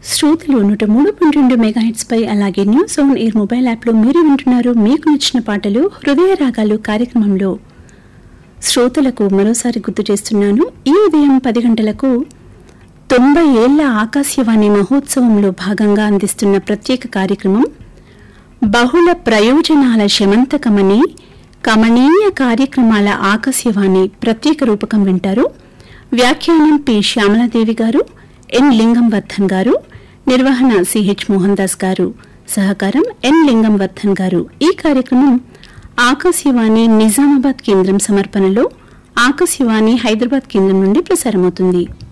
శ్రోతలు నూట మూడు పాయింట్ రెండు మెగాహిట్స్ పై అలాగే న్యూస్ ఆన్ ఎయిర్ మొబైల్ యాప్లో మీరు వింటున్నారు మీకు నచ్చిన పాటలు హృదయ రాగాలు కార్యక్రమంలో శ్రోతలకు మరోసారి గుర్తు చేస్తున్నాను ఈ ఉదయం పది గంటలకు తొంభై ఏళ్ల ఆకాశవాణి మహోత్సవంలో భాగంగా అందిస్తున్న ప్రత్యేక కార్యక్రమం బహుళ ప్రయోజనాల శమంతకమని కమనీయ కార్యక్రమాల ఆకాశవాణి ప్రత్యేక రూపకం వింటారు వ్యాఖ్యానం పి శ్యామలాదేవి గారు ఎన్ లింగం వర్ధన్ గారు నిర్వహణ సిహెచ్ మోహన్ దాస్ గారు సహకారం ఎన్ లింగం వర్ధన్ గారు ఈ కార్యక్రమం ఆకాశవాణి నిజామాబాద్ కేంద్రం సమర్పణలో ఆకాశవాణి హైదరాబాద్ కేంద్రం నుండి ప్రసారమవుతుంది